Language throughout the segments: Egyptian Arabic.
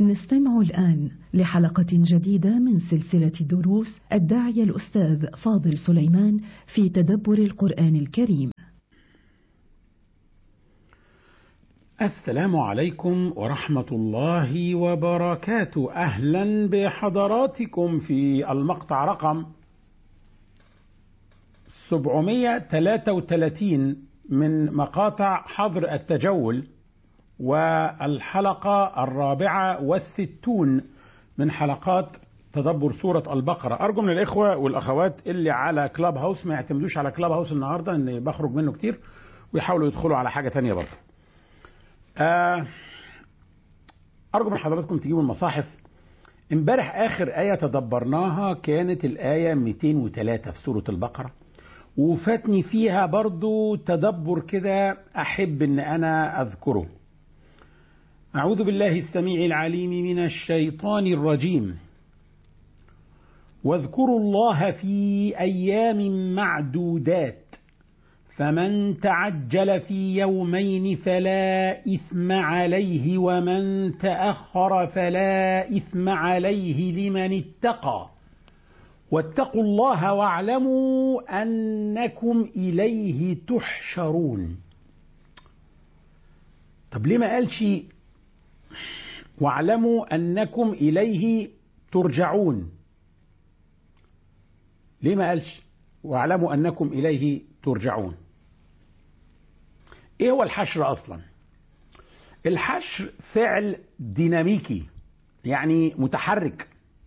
نستمع الآن لحلقة جديدة من سلسلة دروس الداعية الأستاذ فاضل سليمان في تدبر القرآن الكريم. السلام عليكم ورحمة الله وبركاته، أهلا بحضراتكم في المقطع رقم 733 من مقاطع حظر التجول والحلقة الرابعة والستون من حلقات تدبر سورة البقرة أرجو من الإخوة والأخوات اللي على كلاب هاوس ما يعتمدوش على كلاب هاوس النهاردة إن بخرج منه كتير ويحاولوا يدخلوا على حاجة تانية برضه آه أرجو من حضراتكم تجيبوا المصاحف امبارح آخر آية تدبرناها كانت الآية 203 في سورة البقرة وفاتني فيها برضو تدبر كده أحب إن أنا أذكره أعوذ بالله السميع العليم من الشيطان الرجيم واذكروا الله في أيام معدودات فمن تعجل في يومين فلا إثم عليه ومن تأخر فلا إثم عليه لمن اتقى واتقوا الله واعلموا أنكم إليه تحشرون طب ليه ما قالش واعلموا أنكم إليه ترجعون ليه ما قالش واعلموا أنكم إليه ترجعون ايه هو الحشر اصلا الحشر فعل ديناميكي يعني متحرك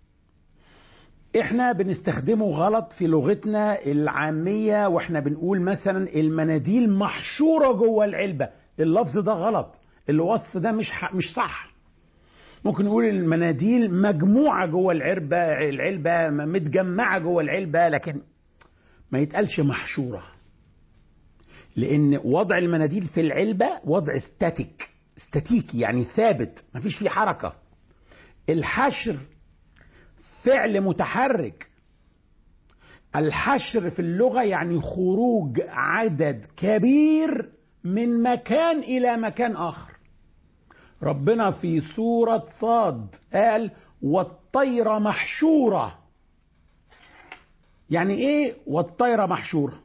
احنا بنستخدمه غلط في لغتنا العامية واحنا بنقول مثلا المناديل محشورة جوه العلبة اللفظ ده غلط الوصف ده مش مش صح ممكن نقول المناديل مجموعة جوه العلبة العلبة متجمعة جوه العلبة لكن ما يتقالش محشوره لان وضع المناديل في العلبه وضع ستاتيك ستاتيكي يعني ثابت مفيش فيه حركه الحشر فعل متحرك الحشر في اللغه يعني خروج عدد كبير من مكان الى مكان اخر ربنا في سوره صاد قال والطير محشوره يعني ايه والطير محشوره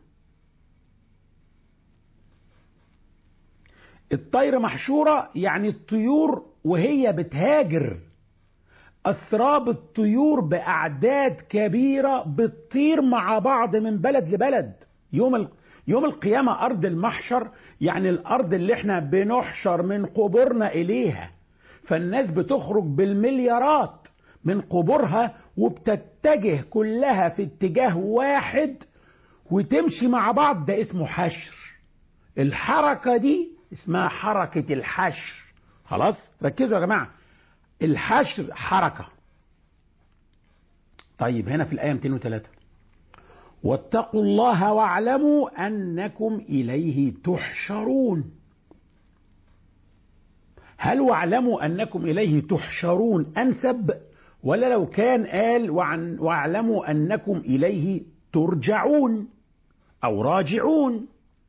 الطير محشورة يعني الطيور وهي بتهاجر أسراب الطيور بأعداد كبيرة بتطير مع بعض من بلد لبلد يوم ال... يوم القيامة أرض المحشر يعني الأرض اللي احنا بنحشر من قبورنا إليها فالناس بتخرج بالمليارات من قبورها وبتتجه كلها في اتجاه واحد وتمشي مع بعض ده اسمه حشر الحركة دي اسمها حركة الحشر خلاص ركزوا يا جماعة الحشر حركة طيب هنا في الآية 203 واتقوا الله واعلموا أنكم إليه تحشرون هل واعلموا أنكم إليه تحشرون أنسب ولا لو كان قال واعلموا أنكم إليه ترجعون أو راجعون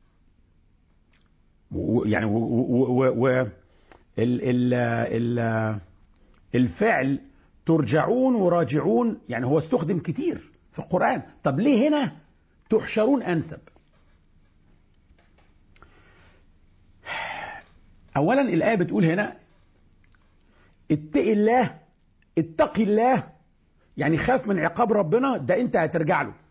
يعني و و و ال ال ال الفعل ترجعون وراجعون يعني هو استخدم كتير في القرآن طب ليه هنا تحشرون أنسب أولا الآية بتقول هنا اتق الله اتقي الله يعني خاف من عقاب ربنا ده انت هترجع له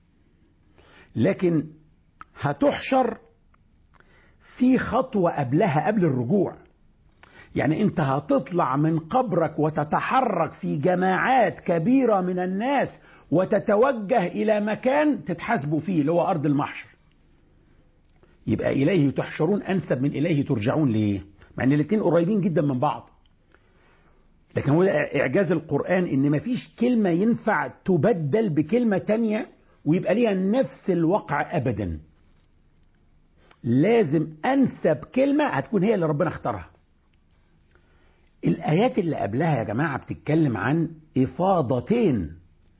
لكن هتحشر في خطوة قبلها قبل الرجوع يعني انت هتطلع من قبرك وتتحرك في جماعات كبيرة من الناس وتتوجه إلى مكان تتحاسبوا فيه اللي هو أرض المحشر يبقى إليه تحشرون أنسب من إليه ترجعون ليه مع أن الاثنين قريبين جدا من بعض لكن هو إعجاز القرآن إن مفيش كلمة ينفع تبدل بكلمة تانية ويبقى ليها نفس الوقع أبداً لازم انسب كلمه هتكون هي اللي ربنا اختارها الايات اللي قبلها يا جماعه بتتكلم عن افاضتين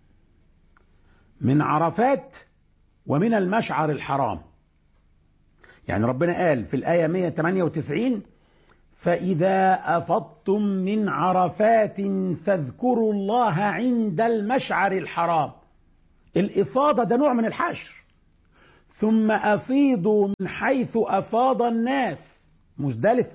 من عرفات ومن المشعر الحرام يعني ربنا قال في الايه 198 فإذا أفضتم من عرفات فاذكروا الله عند المشعر الحرام الإفاضة ده نوع من الحشر ثم أفيضوا من حيث أفاض الناس مزدلفة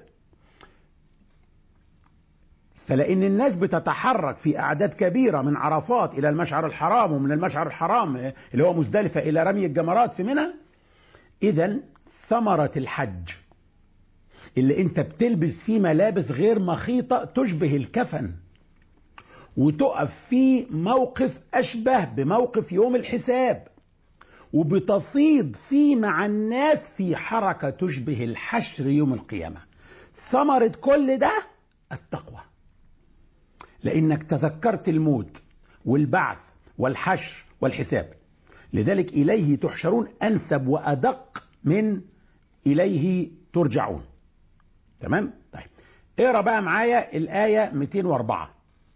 فلأن الناس بتتحرك في أعداد كبيرة من عرفات إلى المشعر الحرام ومن المشعر الحرام اللي هو مزدلفة إلى رمي الجمرات في منى إذا ثمرة الحج اللي أنت بتلبس فيه ملابس غير مخيطة تشبه الكفن وتقف في موقف أشبه بموقف يوم الحساب وبتفيض فيه مع الناس في حركة تشبه الحشر يوم القيامة ثمرة كل ده التقوى لأنك تذكرت الموت والبعث والحشر والحساب لذلك إليه تحشرون أنسب وأدق من إليه ترجعون تمام؟ طيب اقرا بقى معايا الآية 204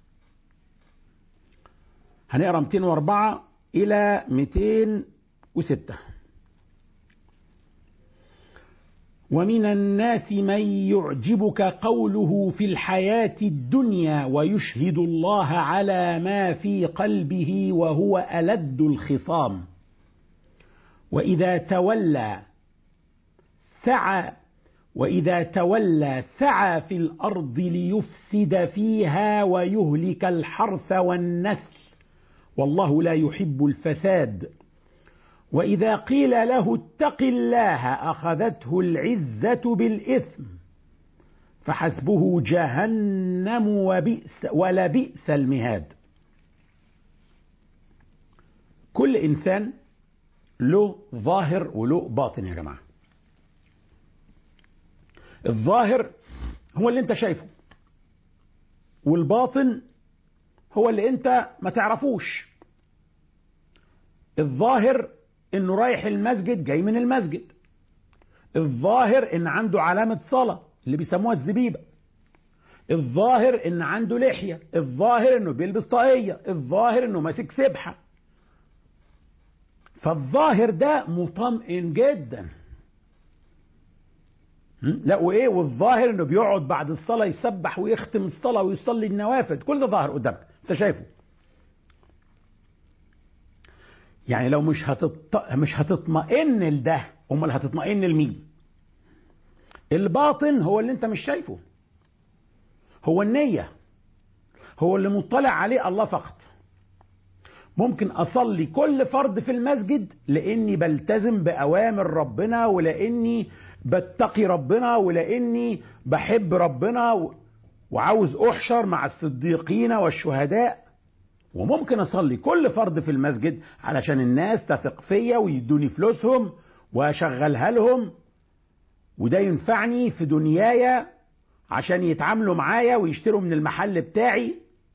هنقرا 204 إلى 206 ومن الناس من يعجبك قوله في الحياة الدنيا ويشهد الله على ما في قلبه وهو ألد الخصام وإذا تولى سعى وإذا تولى سعى في الأرض ليفسد فيها ويهلك الحرث والنسل والله لا يحب الفساد واذا قيل له اتق الله اخذته العزه بالاثم فحسبه جهنم وبئس ولبئس المهاد كل انسان له ظاهر وله باطن يا جماعه الظاهر هو اللي انت شايفه والباطن هو اللي انت ما تعرفوش الظاهر انه رايح المسجد جاي من المسجد الظاهر ان عنده علامة صلاة اللي بيسموها الزبيبة الظاهر ان عنده لحية الظاهر انه بيلبس طاقية الظاهر انه ماسك سبحة فالظاهر ده مطمئن جدا لا وايه والظاهر انه بيقعد بعد الصلاه يسبح ويختم الصلاه ويصلي النوافل كل ده ظاهر قدامك انت شايفه يعني لو مش هتط... مش هتطمئن لده امال هتطمئن لمين الباطن هو اللي انت مش شايفه هو النية هو اللي مطلع عليه الله فقط ممكن اصلي كل فرض في المسجد لاني بلتزم باوامر ربنا ولاني بتقي ربنا ولاني بحب ربنا و... وعاوز احشر مع الصديقين والشهداء وممكن اصلي كل فرض في المسجد علشان الناس تثق فيا ويدوني فلوسهم واشغلها لهم وده ينفعني في دنياي عشان يتعاملوا معايا ويشتروا من المحل بتاعي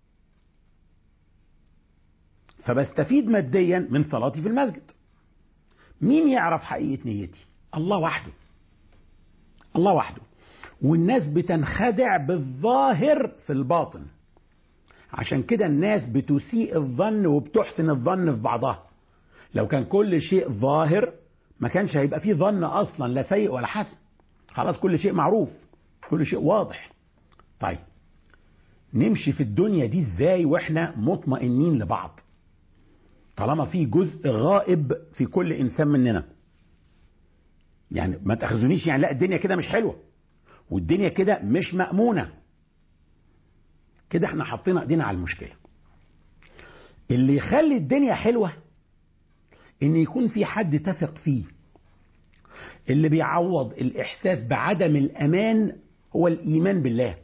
فبستفيد ماديا من صلاتي في المسجد مين يعرف حقيقة نيتي الله وحده الله وحده والناس بتنخدع بالظاهر في الباطن عشان كده الناس بتسيء الظن وبتحسن الظن في بعضها لو كان كل شيء ظاهر ما كانش هيبقى فيه ظن اصلا لا سيء ولا حسن خلاص كل شيء معروف كل شيء واضح طيب نمشي في الدنيا دي ازاي واحنا مطمئنين لبعض طالما في جزء غائب في كل انسان مننا يعني ما تاخذونيش يعني لا الدنيا كده مش حلوه والدنيا كده مش مامونه كده احنا حطينا ايدينا على المشكله اللي يخلي الدنيا حلوه ان يكون في حد تثق فيه اللي بيعوض الاحساس بعدم الامان هو الايمان بالله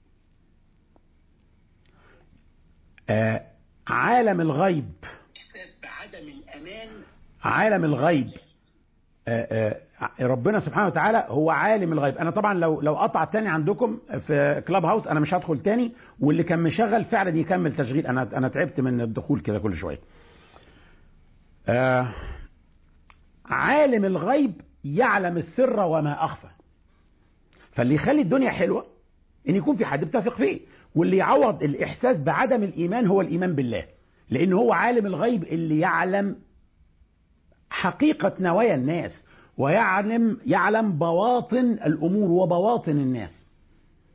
آه عالم الغيب احساس بعدم الامان عالم الغيب آه آه ربنا سبحانه وتعالى هو عالم الغيب انا طبعا لو لو قطع تاني عندكم في كلاب هاوس انا مش هدخل تاني واللي كان مشغل فعلا يكمل تشغيل انا انا تعبت من الدخول كده كل شويه آه عالم الغيب يعلم السر وما اخفى فاللي يخلي الدنيا حلوه ان يكون في حد بتثق فيه واللي يعوض الاحساس بعدم الايمان هو الايمان بالله لان هو عالم الغيب اللي يعلم حقيقه نوايا الناس ويعلم يعلم بواطن الامور وبواطن الناس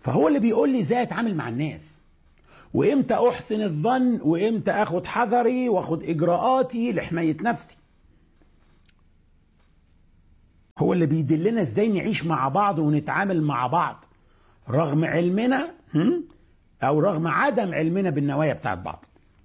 فهو اللي بيقول لي ازاي اتعامل مع الناس وامتى احسن الظن وامتى اخد حذري واخد اجراءاتي لحمايه نفسي هو اللي بيدلنا ازاي نعيش مع بعض ونتعامل مع بعض رغم علمنا هم؟ او رغم عدم علمنا بالنوايا بتاعت بعض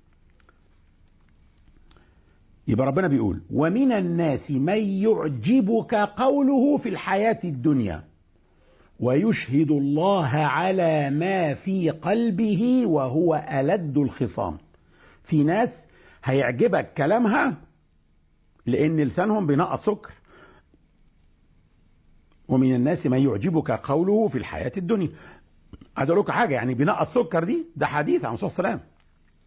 يبقى ربنا بيقول ومن الناس من يعجبك قوله في الحياة الدنيا ويشهد الله على ما في قلبه وهو ألد الخصام في ناس هيعجبك كلامها لأن لسانهم بينقص سكر ومن الناس من يعجبك قوله في الحياة الدنيا عايز اقول لكم حاجه يعني بناء السكر دي ده حديث عن الرسول صلى الله عليه وسلم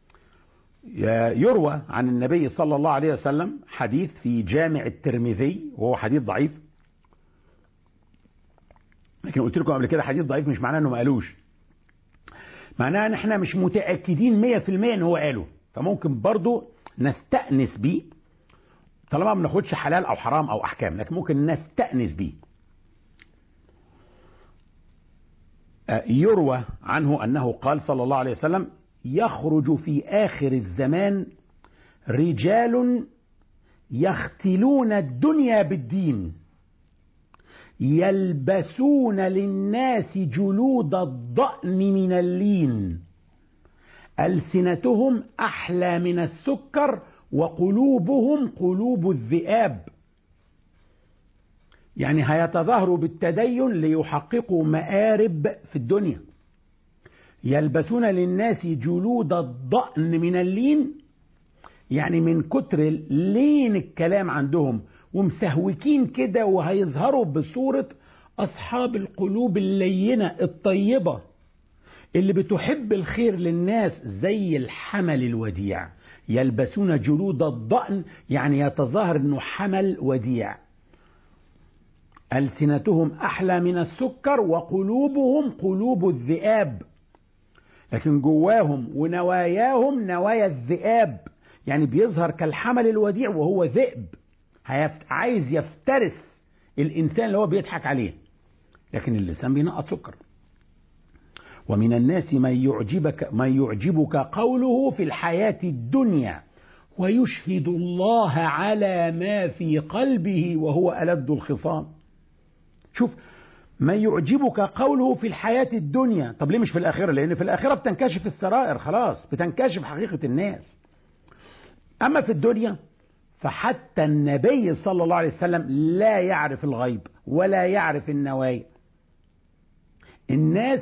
يروى عن النبي صلى الله عليه وسلم حديث في جامع الترمذي وهو حديث ضعيف لكن قلت لكم قبل كده حديث ضعيف مش معناه انه ما قالوش معناه ان احنا مش متاكدين 100% ان هو قاله فممكن برضو نستانس بيه طالما ما بناخدش حلال او حرام او احكام لكن ممكن نستانس بيه يروى عنه انه قال صلى الله عليه وسلم يخرج في اخر الزمان رجال يختلون الدنيا بالدين يلبسون للناس جلود الضأن من اللين ألسنتهم أحلى من السكر وقلوبهم قلوب الذئاب يعني هيتظاهروا بالتدين ليحققوا مآرب في الدنيا يلبسون للناس جلود الضأن من اللين يعني من كتر لين الكلام عندهم ومسهوكين كده وهيظهروا بصورة أصحاب القلوب اللينة الطيبة اللي بتحب الخير للناس زي الحمل الوديع يلبسون جلود الضأن يعني يتظاهر انه حمل وديع ألسنتهم أحلى من السكر وقلوبهم قلوب الذئاب لكن جواهم ونواياهم نوايا الذئاب يعني بيظهر كالحمل الوديع وهو ذئب عايز يفترس الإنسان اللي هو بيضحك عليه لكن اللسان بينقص سكر ومن الناس من يعجبك من يعجبك قوله في الحياة الدنيا ويشهد الله على ما في قلبه وهو ألد الخصام شوف ما يعجبك قوله في الحياة الدنيا طب ليه مش في الآخرة لأن في الآخرة بتنكشف السرائر خلاص بتنكشف حقيقة الناس أما في الدنيا فحتى النبي صلى الله عليه وسلم لا يعرف الغيب ولا يعرف النوايا الناس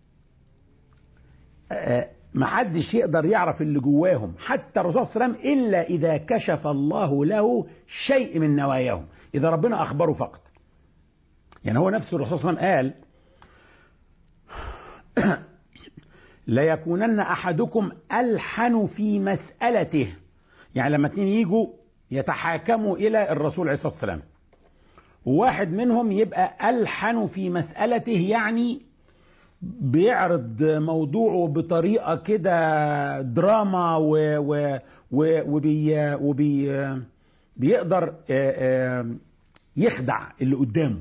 محدش يقدر يعرف اللي جواهم حتى الرسول صلى الله عليه وسلم إلا إذا كشف الله له شيء من نواياهم إذا ربنا أخبره فقط يعني هو نفسه الرسول صلى الله عليه وسلم قال ليكونن أحدكم ألحن في مسألته يعني لما اتنين يجوا يتحاكموا إلى الرسول عليه الصلاة والسلام وواحد منهم يبقى ألحن في مسألته يعني بيعرض موضوعه بطريقة كده دراما و و و وبي وبي بيقدر يخدع اللي قدامه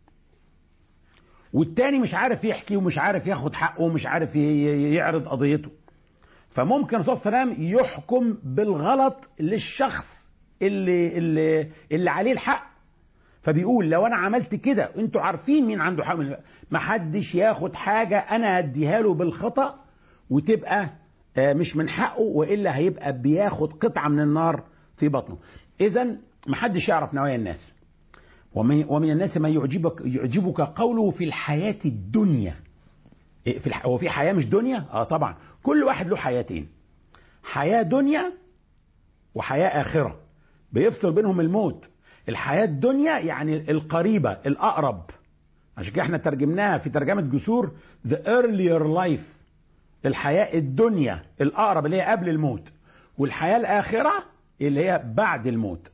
والتاني مش عارف يحكي ومش عارف ياخد حقه ومش عارف يعرض قضيته فممكن الرسول صلى الله عليه وسلم يحكم بالغلط للشخص اللي اللي اللي عليه الحق فبيقول لو انا عملت كده انتوا عارفين مين عنده حق ما حدش ياخد حاجه انا اديها له بالخطا وتبقى مش من حقه والا هيبقى بياخد قطعه من النار في بطنه اذا ما حدش يعرف نوايا الناس ومن, ومن الناس ما يعجبك يعجبك قوله في الحياه الدنيا في الح... هو في حياه مش دنيا اه طبعا كل واحد له حياتين حياه دنيا وحياه اخره بيفصل بينهم الموت الحياة الدنيا يعني القريبة الأقرب عشان كده احنا ترجمناها في ترجمة جسور the earlier life الحياة الدنيا الأقرب اللي هي قبل الموت والحياة الآخرة اللي هي بعد الموت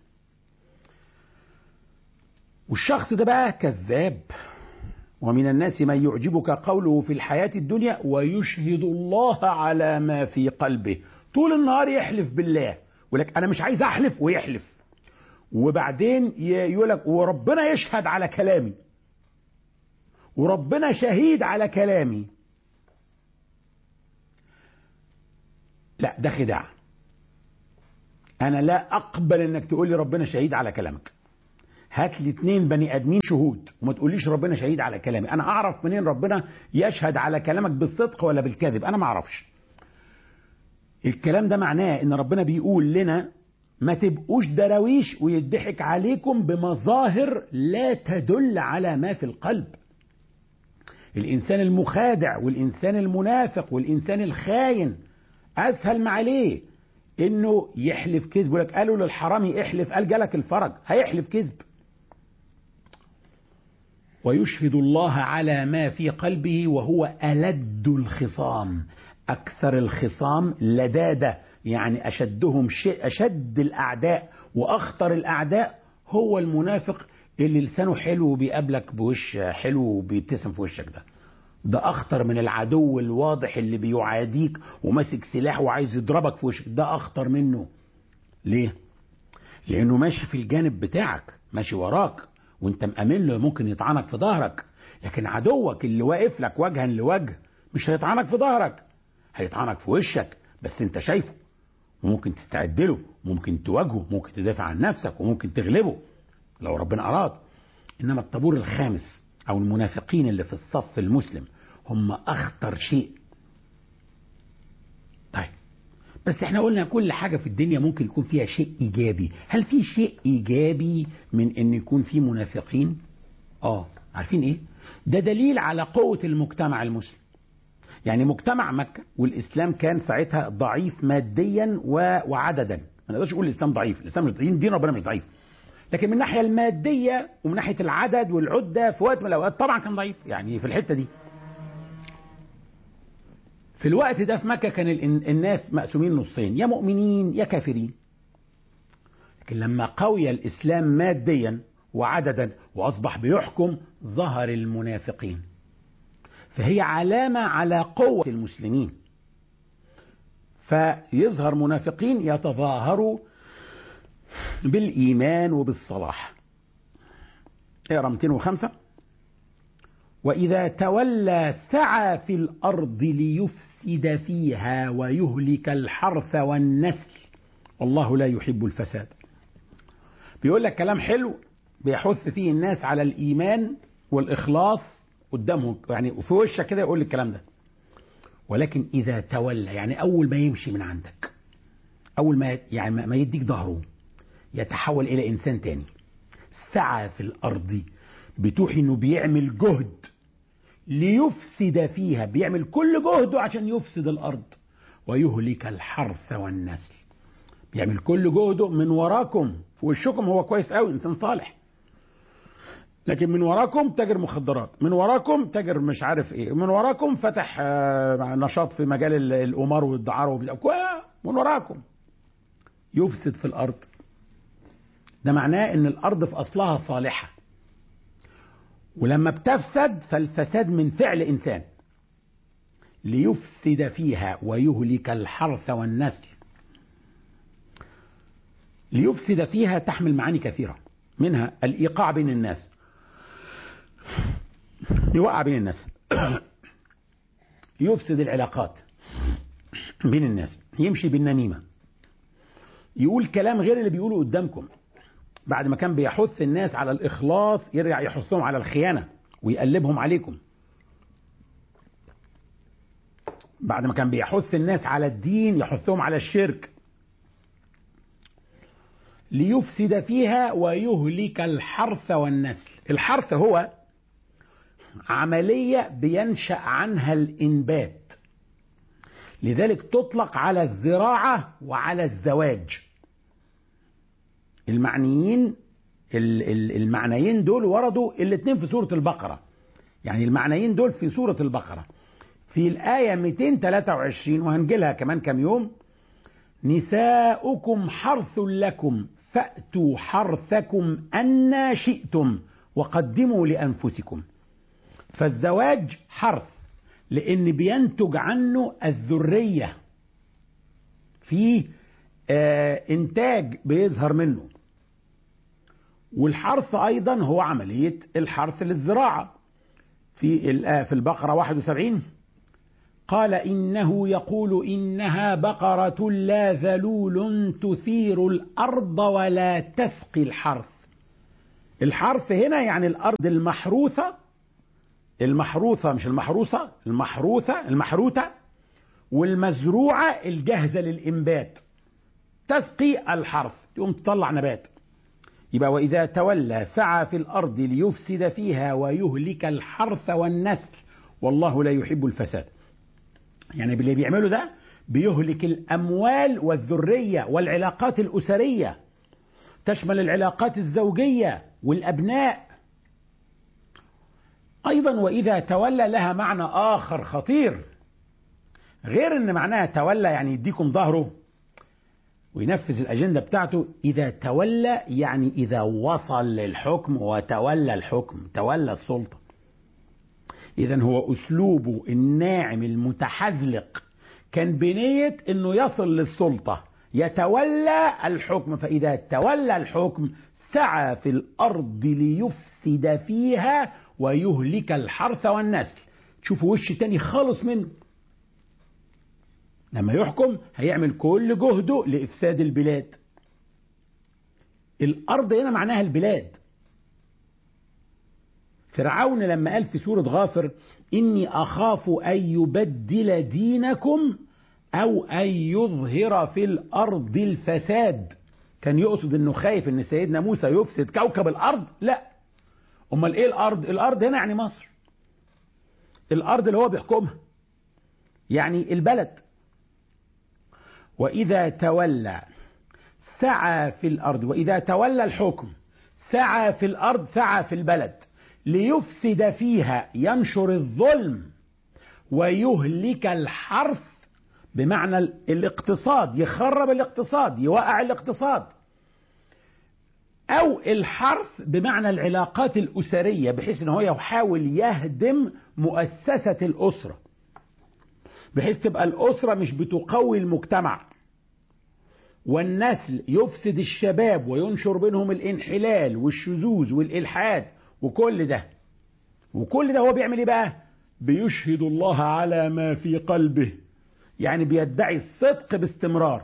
والشخص ده بقى كذاب ومن الناس من يعجبك قوله في الحياة الدنيا ويشهد الله على ما في قلبه طول النهار يحلف بالله ولك أنا مش عايز أحلف ويحلف وبعدين يقول لك وربنا يشهد على كلامي وربنا شهيد على كلامي ده خداع انا لا اقبل انك تقول لي ربنا شهيد على كلامك هات لي اتنين بني ادمين شهود وما تقوليش ربنا شهيد على كلامي انا اعرف منين ربنا يشهد على كلامك بالصدق ولا بالكذب انا ما اعرفش الكلام ده معناه ان ربنا بيقول لنا ما تبقوش دراويش ويضحك عليكم بمظاهر لا تدل على ما في القلب الانسان المخادع والانسان المنافق والانسان الخاين اسهل ما عليه انه يحلف كذب لك قالوا للحرامي احلف قال جالك الفرج هيحلف كذب ويشهد الله على ما في قلبه وهو ألد الخصام أكثر الخصام لدادة يعني أشدهم شيء أشد الأعداء وأخطر الأعداء هو المنافق اللي لسانه حلو وبيقابلك بوش حلو وبيبتسم في وشك ده ده أخطر من العدو الواضح اللي بيعاديك وماسك سلاح وعايز يضربك في وشك ده أخطر منه ليه؟ لأنه ماشي في الجانب بتاعك ماشي وراك وانت مأمن له ممكن يطعنك في ظهرك لكن عدوك اللي واقف لك وجها لوجه مش هيطعنك في ظهرك هيطعنك في وشك بس انت شايفه وممكن تستعد له ممكن تواجهه ممكن تدافع عن نفسك وممكن تغلبه لو ربنا أراد إنما الطابور الخامس أو المنافقين اللي في الصف المسلم هم أخطر شيء طيب بس احنا قلنا كل حاجة في الدنيا ممكن يكون فيها شيء إيجابي هل في شيء إيجابي من أن يكون في منافقين آه عارفين إيه ده دليل على قوة المجتمع المسلم يعني مجتمع مكة والإسلام كان ساعتها ضعيف ماديا وعددا ما نقدرش نقول الإسلام ضعيف الإسلام مش ضعيف دين ربنا مش ضعيف لكن من الناحية المادية ومن ناحية العدد والعدة في وقت من الأوقات طبعا كان ضعيف يعني في الحتة دي في الوقت ده في مكة كان الناس مقسومين نصين يا مؤمنين يا كافرين لكن لما قوي الإسلام ماديا وعددا وأصبح بيحكم ظهر المنافقين فهي علامة على قوة المسلمين فيظهر منافقين يتظاهروا بالإيمان وبالصلاح اقرا 205 وإذا تولى سعى في الأرض ليفسد فيها ويهلك الحرث والنسل والله لا يحب الفساد بيقول لك كلام حلو بيحث فيه الناس على الإيمان والإخلاص قدامهم يعني في وشك كده يقول الكلام ده ولكن إذا تولى يعني أول ما يمشي من عندك أول ما يعني ما يديك ظهره يتحول إلى إنسان تاني سعى في الأرض بتوحي إنه بيعمل جهد ليفسد فيها بيعمل كل جهده عشان يفسد الأرض ويهلك الحرث والنسل بيعمل كل جهده من وراكم في وشكم هو كويس قوي إنسان صالح لكن من وراكم تاجر مخدرات من وراكم تاجر مش عارف ايه من وراكم فتح نشاط في مجال القمار والدعارة من وراكم يفسد في الأرض ده معناه ان الارض في اصلها صالحه ولما بتفسد فالفساد من فعل انسان ليفسد فيها ويهلك الحرث والنسل ليفسد فيها تحمل معاني كثيره منها الايقاع بين الناس يوقع بين الناس يفسد العلاقات بين الناس يمشي بالنميمه يقول كلام غير اللي بيقوله قدامكم بعد ما كان بيحث الناس على الإخلاص يرجع يحثهم على الخيانة ويقلبهم عليكم بعد ما كان بيحث الناس على الدين يحثهم على الشرك ليفسد فيها ويهلك الحرث والنسل الحرث هو عملية بينشأ عنها الإنبات لذلك تطلق على الزراعة وعلى الزواج المعنيين المعنيين دول وردوا الاثنين في سورة البقرة يعني المعنيين دول في سورة البقرة في الآية 223 وهنجيلها كمان كام يوم نساؤكم حرث لكم فأتوا حرثكم أن شئتم وقدموا لأنفسكم فالزواج حرث لأن بينتج عنه الذرية في آه إنتاج بيظهر منه والحرث أيضا هو عملية الحرث للزراعة في في البقرة 71 قال إنه يقول إنها بقرة لا ذلول تثير الأرض ولا تسقي الحرث الحرث هنا يعني الأرض المحروثة المحروثة مش المحروسة المحروثة المحروثة والمزروعة الجاهزة للإنبات تسقي الحرث تقوم تطلع نبات يبقى وإذا تولى سعى في الأرض ليفسد فيها ويهلك الحرث والنسل والله لا يحب الفساد يعني باللي بيعمله ده بيهلك الأموال والذرية والعلاقات الأسرية تشمل العلاقات الزوجية والأبناء أيضا وإذا تولى لها معنى آخر خطير غير أن معناها تولى يعني يديكم ظهره وينفذ الأجندة بتاعته إذا تولى يعني إذا وصل للحكم وتولى الحكم تولى السلطة إذا هو أسلوبه الناعم المتحزلق كان بنية أنه يصل للسلطة يتولى الحكم فإذا تولى الحكم سعى في الأرض ليفسد فيها ويهلك الحرث والنسل تشوفوا وش تاني خالص منه لما يحكم هيعمل كل جهده لإفساد البلاد الأرض هنا معناها البلاد فرعون لما قال في سورة غافر إني أخاف أن يبدل دينكم أو أن يظهر في الأرض الفساد كان يقصد أنه خايف أن سيدنا موسى يفسد كوكب الأرض لا أمال إيه الأرض الأرض هنا يعني مصر الأرض اللي هو بيحكمها يعني البلد وإذا تولى سعى في الأرض وإذا تولى الحكم سعى في الأرض سعى في البلد ليفسد فيها ينشر الظلم ويهلك الحرث بمعنى الاقتصاد يخرب الاقتصاد يوقع الاقتصاد أو الحرث بمعنى العلاقات الأسرية بحيث أن هو يحاول يهدم مؤسسة الأسرة بحيث تبقى الأسرة مش بتقوي المجتمع والنسل يفسد الشباب وينشر بينهم الانحلال والشذوذ والإلحاد وكل ده وكل ده هو بيعمل ايه بقى بيشهد الله على ما في قلبه يعني بيدعي الصدق باستمرار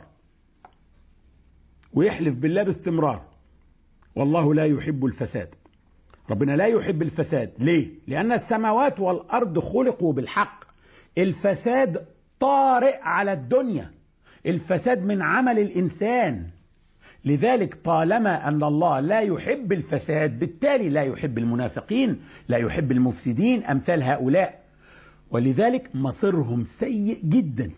ويحلف بالله باستمرار والله لا يحب الفساد ربنا لا يحب الفساد ليه لأن السماوات والأرض خلقوا بالحق الفساد طارئ على الدنيا الفساد من عمل الإنسان لذلك طالما أن الله لا يحب الفساد بالتالي لا يحب المنافقين لا يحب المفسدين أمثال هؤلاء ولذلك مصيرهم سيء جدا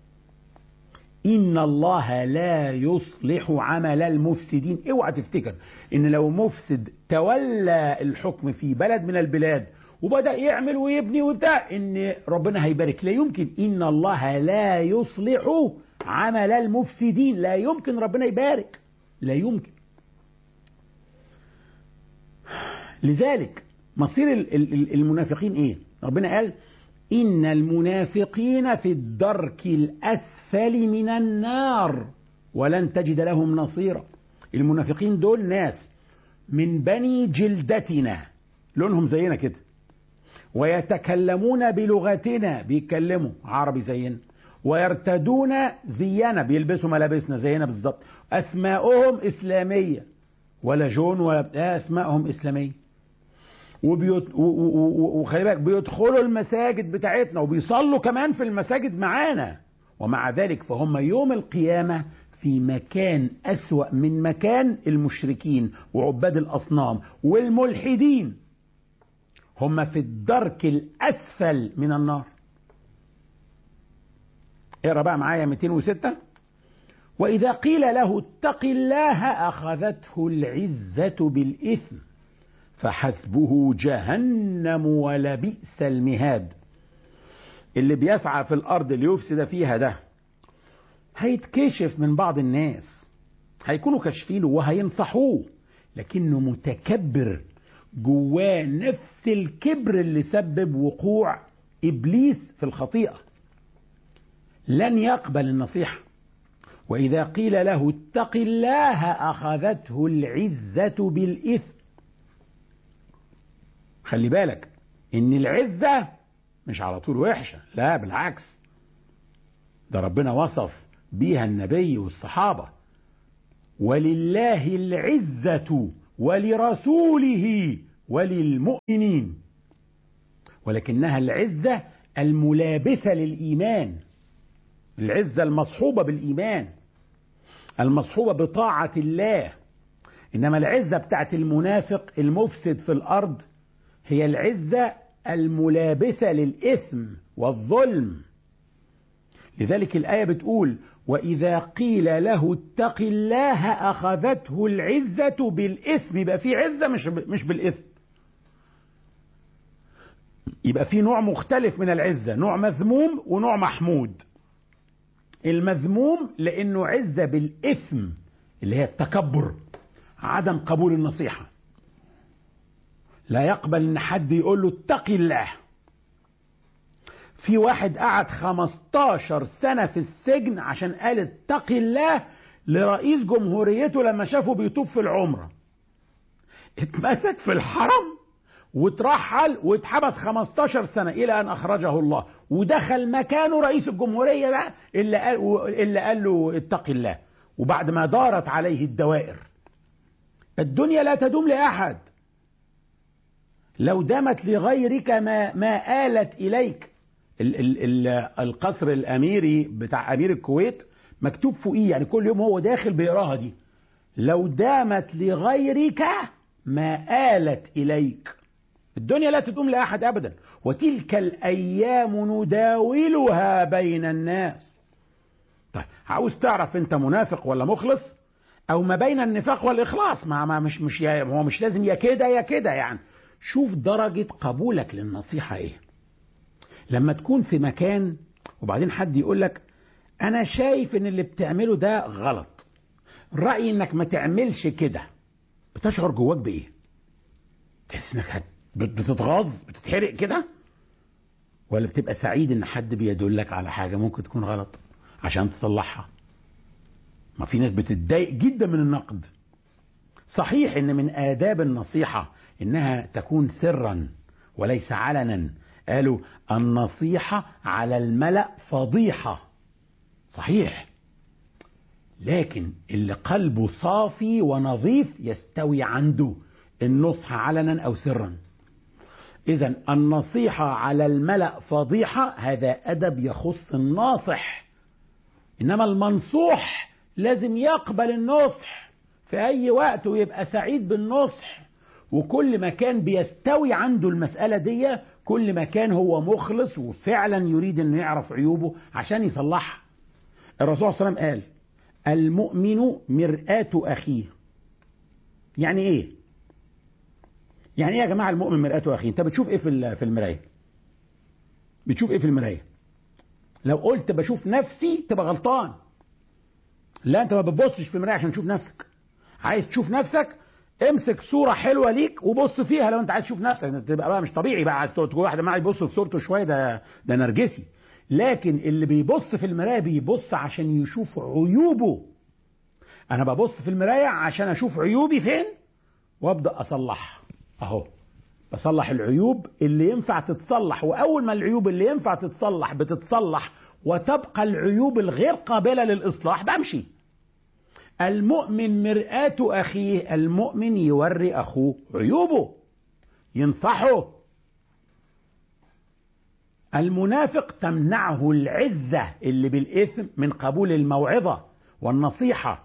إن الله لا يصلح عمل المفسدين اوعى تفتكر إن لو مفسد تولى الحكم في بلد من البلاد وبدأ يعمل ويبني وبتاع إن ربنا هيبارك لا يمكن إن الله لا يصلح عمل المفسدين لا يمكن ربنا يبارك لا يمكن لذلك مصير المنافقين ايه ربنا قال ان المنافقين في الدرك الاسفل من النار ولن تجد لهم نصيرا المنافقين دول ناس من بني جلدتنا لونهم زينا كده ويتكلمون بلغتنا بيتكلموا عربي زينا ويرتدون زينا بيلبسوا ملابسنا زينا بالظبط اسماءهم اسلاميه ولا جون ولا اسماءهم اسلاميه وبيت... وخلي بالك بيدخلوا المساجد بتاعتنا وبيصلوا كمان في المساجد معانا ومع ذلك فهم يوم القيامة في مكان أسوأ من مكان المشركين وعباد الأصنام والملحدين هم في الدرك الأسفل من النار اقرا بقى معايا 206 وإذا قيل له اتق الله أخذته العزة بالإثم فحسبه جهنم ولبئس المهاد اللي بيسعى في الأرض ليفسد فيها ده هيتكشف من بعض الناس هيكونوا كاشفينه وهينصحوه لكنه متكبر جواه نفس الكبر اللي سبب وقوع إبليس في الخطيئة لن يقبل النصيحة وإذا قيل له اتق الله أخذته العزة بالإثم خلي بالك إن العزة مش على طول وحشة لا بالعكس ده ربنا وصف بيها النبي والصحابة ولله العزة ولرسوله وللمؤمنين ولكنها العزة الملابسة للإيمان العزة المصحوبة بالإيمان المصحوبة بطاعة الله إنما العزة بتاعت المنافق المفسد في الأرض هي العزة الملابسة للإثم والظلم لذلك الآية بتقول وإذا قيل له اتق الله أخذته العزة بالإثم يبقى في عزة مش مش بالإثم يبقى في نوع مختلف من العزة نوع مذموم ونوع محمود المذموم لأنه عزة بالإثم اللي هي التكبر عدم قبول النصيحة لا يقبل ان حد يقول له اتق الله في واحد قعد 15 سنة في السجن عشان قال اتق الله لرئيس جمهوريته لما شافه بيطوف في العمرة اتمسك في الحرم واترحل واتحبس 15 سنة إلى أن أخرجه الله ودخل مكانه رئيس الجمهورية بقى اللي قال, اللي قال له اتق الله وبعد ما دارت عليه الدوائر الدنيا لا تدوم لأحد لو دامت لغيرك ما ما آلت إليك ال ال ال القصر الأميري بتاع أمير الكويت مكتوب فوقيه يعني كل يوم هو داخل بيقراها دي لو دامت لغيرك ما آلت إليك الدنيا لا تدوم لأحد أبدا وتلك الأيام نداولها بين الناس طيب عاوز تعرف أنت منافق ولا مخلص أو ما بين النفاق والإخلاص ما, ما مش مش هو مش لازم يا كده يا كده يعني شوف درجة قبولك للنصيحة ايه لما تكون في مكان وبعدين حد يقول لك انا شايف ان اللي بتعمله ده غلط رأيي انك ما تعملش كده بتشعر جواك بايه تحس انك بتتغاظ بتتحرق كده ولا بتبقى سعيد ان حد بيدلك على حاجة ممكن تكون غلط عشان تصلحها ما في ناس بتتضايق جدا من النقد صحيح ان من آداب النصيحة انها تكون سرا وليس علنا قالوا النصيحة على الملأ فضيحة صحيح لكن اللي قلبه صافي ونظيف يستوي عنده النصح علنا او سرا اذا النصيحة على الملأ فضيحة هذا ادب يخص الناصح انما المنصوح لازم يقبل النصح في اي وقت ويبقى سعيد بالنصح وكل ما كان بيستوي عنده المسألة دي كل ما كان هو مخلص وفعلا يريد انه يعرف عيوبه عشان يصلحها الرسول صلى الله عليه وسلم قال المؤمن مرآة أخيه يعني ايه يعني ايه يا جماعة المؤمن مرآة أخيه انت بتشوف ايه في في المراية بتشوف ايه في المراية لو قلت بشوف نفسي تبقى غلطان لا انت ما بتبصش في المراية عشان تشوف نفسك عايز تشوف نفسك امسك صورة حلوة ليك وبص فيها لو انت عايز تشوف نفسك تبقى بقى مش طبيعي بقى عايز تقول واحد معاه يبص في صورته شوية ده ده نرجسي لكن اللي بيبص في المراية بيبص عشان يشوف عيوبه انا ببص في المراية عشان اشوف عيوبي فين وابدا اصلحها اهو بصلح العيوب اللي ينفع تتصلح واول ما العيوب اللي ينفع تتصلح بتتصلح وتبقى العيوب الغير قابلة للاصلاح بمشي المؤمن مرآة أخيه المؤمن يوري أخوه عيوبه ينصحه المنافق تمنعه العزة اللي بالإثم من قبول الموعظة والنصيحة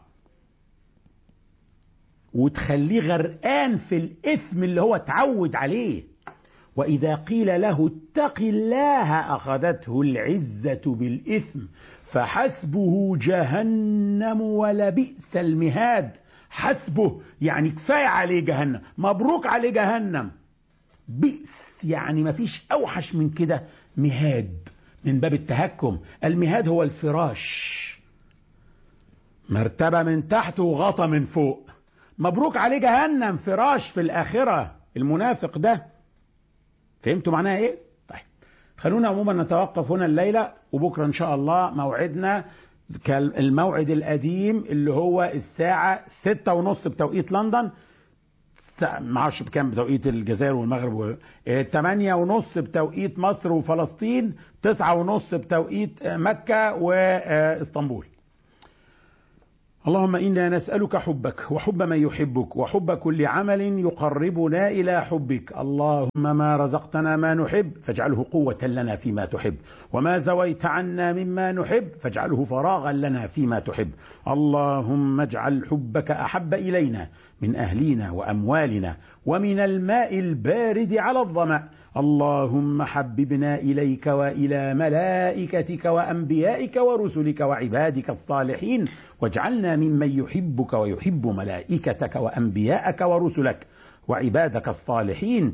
وتخليه غرقان في الإثم اللي هو اتعود عليه وإذا قيل له اتق الله أخذته العزة بالإثم فحسبه جهنم ولبئس المهاد حسبه يعني كفاية عليه جهنم مبروك عليه جهنم بئس يعني مفيش أوحش من كده مهاد من باب التهكم المهاد هو الفراش مرتبة من تحت وغطى من فوق مبروك عليه جهنم فراش في الآخرة المنافق ده فهمتوا معناها ايه؟ طيب خلونا عموما نتوقف هنا الليلة وبكرة إن شاء الله موعدنا الموعد القديم اللي هو الساعة ستة ونص بتوقيت لندن ما اعرفش بكام بتوقيت الجزائر والمغرب و... آه، تمانية ونص بتوقيت مصر وفلسطين تسعة ونص بتوقيت آه، مكة واسطنبول اللهم انا نسالك حبك وحب من يحبك وحب كل عمل يقربنا الى حبك اللهم ما رزقتنا ما نحب فاجعله قوه لنا فيما تحب وما زويت عنا مما نحب فاجعله فراغا لنا فيما تحب اللهم اجعل حبك احب الينا من اهلينا واموالنا ومن الماء البارد على الظما اللهم حببنا اليك والى ملائكتك وانبيائك ورسلك وعبادك الصالحين واجعلنا ممن يحبك ويحب ملائكتك وانبياءك ورسلك وعبادك الصالحين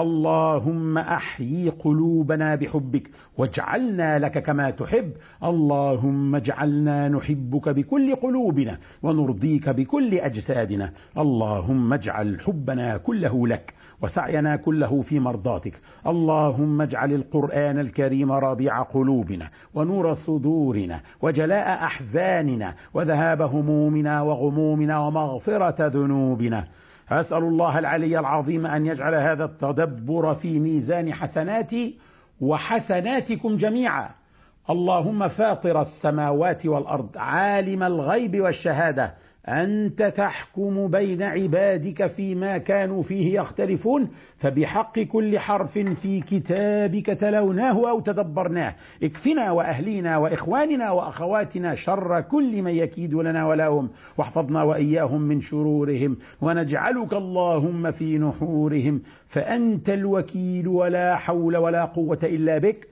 اللهم احيي قلوبنا بحبك واجعلنا لك كما تحب اللهم اجعلنا نحبك بكل قلوبنا ونرضيك بكل اجسادنا اللهم اجعل حبنا كله لك وسعينا كله في مرضاتك اللهم اجعل القران الكريم ربيع قلوبنا ونور صدورنا وجلاء احزاننا وذهاب همومنا وغمومنا ومغفره ذنوبنا أسأل الله العلي العظيم أن يجعل هذا التدبر في ميزان حسناتي وحسناتكم جميعا اللهم فاطر السماوات والأرض عالم الغيب والشهادة أنت تحكم بين عبادك فيما كانوا فيه يختلفون فبحق كل حرف في كتابك تلوناه أو تدبرناه اكفنا وأهلينا وإخواننا وأخواتنا شر كل من يكيد لنا ولهم واحفظنا وإياهم من شرورهم ونجعلك اللهم في نحورهم فأنت الوكيل ولا حول ولا قوة إلا بك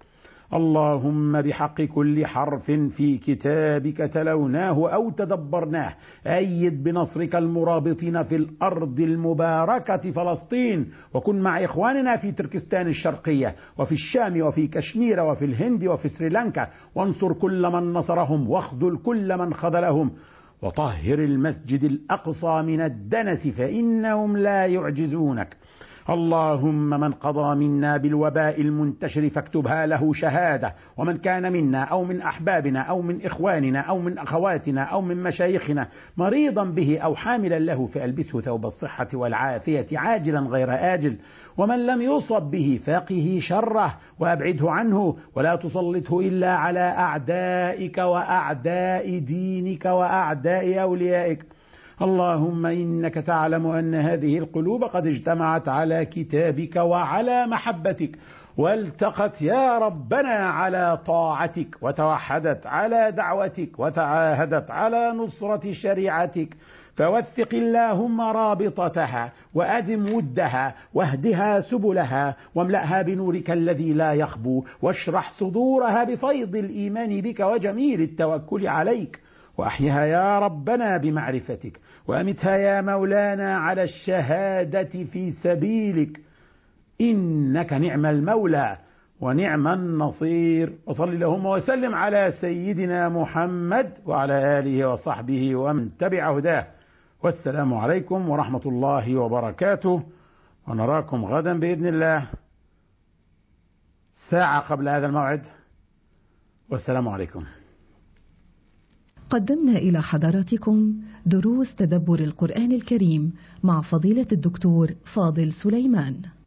اللهم بحق كل حرف في كتابك تلوناه او تدبرناه ايد بنصرك المرابطين في الارض المباركه فلسطين وكن مع اخواننا في تركستان الشرقيه وفي الشام وفي كشمير وفي الهند وفي سريلانكا وانصر كل من نصرهم واخذل كل من خذلهم وطهر المسجد الاقصى من الدنس فانهم لا يعجزونك اللهم من قضى منا بالوباء المنتشر فاكتبها له شهاده ومن كان منا او من احبابنا او من اخواننا او من اخواتنا او من مشايخنا مريضا به او حاملا له فالبسه ثوب الصحه والعافيه عاجلا غير اجل ومن لم يصب به فقه شره وابعده عنه ولا تسلطه الا على اعدائك واعداء دينك واعداء اوليائك اللهم انك تعلم ان هذه القلوب قد اجتمعت على كتابك وعلى محبتك والتقت يا ربنا على طاعتك وتوحدت على دعوتك وتعاهدت على نصره شريعتك فوثق اللهم رابطتها وادم ودها واهدها سبلها واملاها بنورك الذي لا يخبو واشرح صدورها بفيض الايمان بك وجميل التوكل عليك واحيها يا ربنا بمعرفتك وامتها يا مولانا على الشهاده في سبيلك انك نعم المولى ونعم النصير وصل اللهم وسلم على سيدنا محمد وعلى اله وصحبه ومن تبع هداه والسلام عليكم ورحمه الله وبركاته ونراكم غدا باذن الله ساعه قبل هذا الموعد والسلام عليكم قدمنا إلى حضراتكم دروس تدبر القرآن الكريم مع فضيلة الدكتور فاضل سليمان